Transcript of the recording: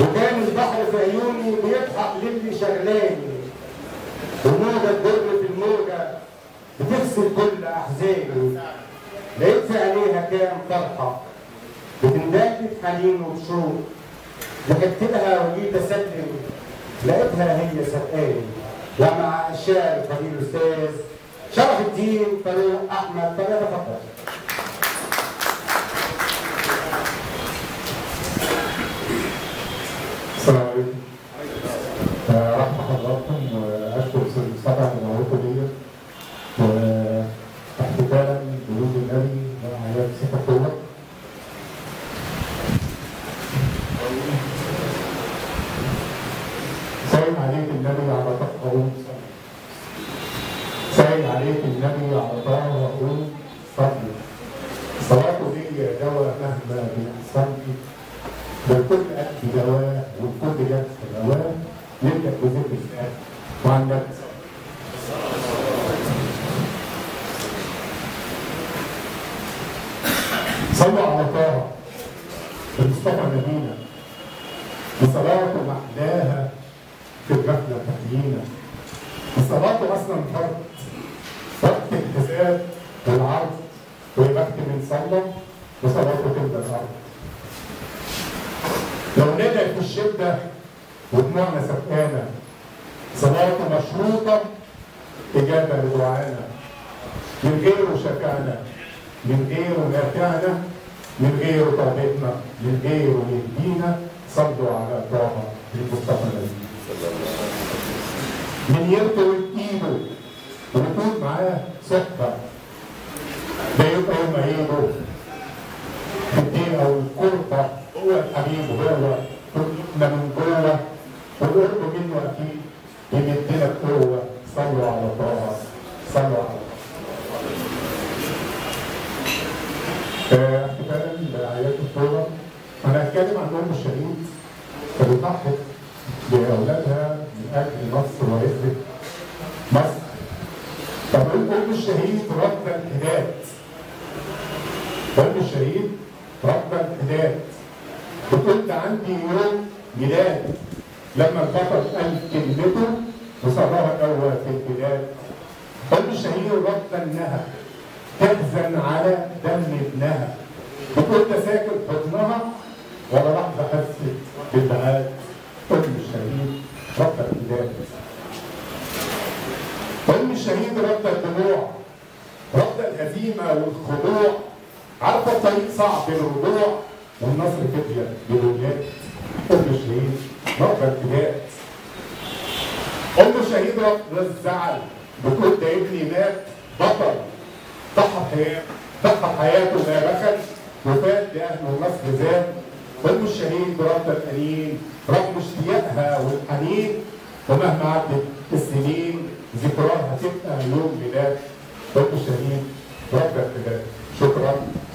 وكان البحر في عيوني بيضحك للي شغلاني والموجة تضر في الموجة بتغسل كل أحزاني لقيت في عينيها كام فرحة بتندهلي بحنين وبشوق ضحكت لها وجيت أسلم لقيتها هي سبقاني ومع الشاعر الفضيل الأستاذ شرف الدين فاروق أحمد فليتفضل السلام عليكم. آه، رحمة حضراتكم وأشكر أستاذ مصطفى على دعوته ليا واحتفالا بولود النبي وأعياد ست أكتوبر. سايل عليك النبي على طه سايل عليك النبي على طه وأقول صلي صلاته لي دواء مهما بأحسنت والكل قد دواه والكل جاب دواه نبدا بذكر الله وعن نفسه صلوا على طه المصطفى نبينا بصلاته محلاها في الغفله تحيينا بصلاته اصلا فرض وقت الحساب والعرض ويبكي من صلى وصلاته تبدا الارض لو ندى في الشدة ودموعنا سفقانة صلاته مشروطة إجابة لدعانا من غيره شفعنا من غيره نافعنا من غيره توبتنا من غيره يهدينا صلوا على طه المصطفى النبي من يرتوي ايده ونكون معاه صحبة ده يبقى يوم عيده الدين او القربة هو الحبيب هو قلوبنا من جوه والقرب منه اكيد يمدنا بقوه صلوا على طه صلوا على احتفالا باعياد الثوره انا هتكلم عن ام الشهيد فبتضحك باولادها من اجل مصر وعزه مصر طب ام الشهيد رد الحداد ام الشهيد رد الحداد بتقول ده عندي يوم ميلاد لما البطل قال كلمته وصلاها الاول في البلاد ام الشهيد رد انها تحزن على دم ابنها بتقول ده ساكن حضنها ولا لحظه حست بالبعاد ام الشهيد رد البلاد ام الشهيد رد الدموع رد الهزيمه والخضوع عارفه الطريق صعب الرجوع والنصر فدية بالولايات أم الشهيد رب الابتداء أم الشهيد رب الزعل بتقول ده ابني مات بطل ضحى حياته ضحى حياته ما بخل وفات لأهل النصر زاد أم الشهيد رب الأنين رغم اشتياقها والحنين ومهما عدت السنين ذكراها تبقى يوم ميلاد أم الشهيد رب الابتداء شكرا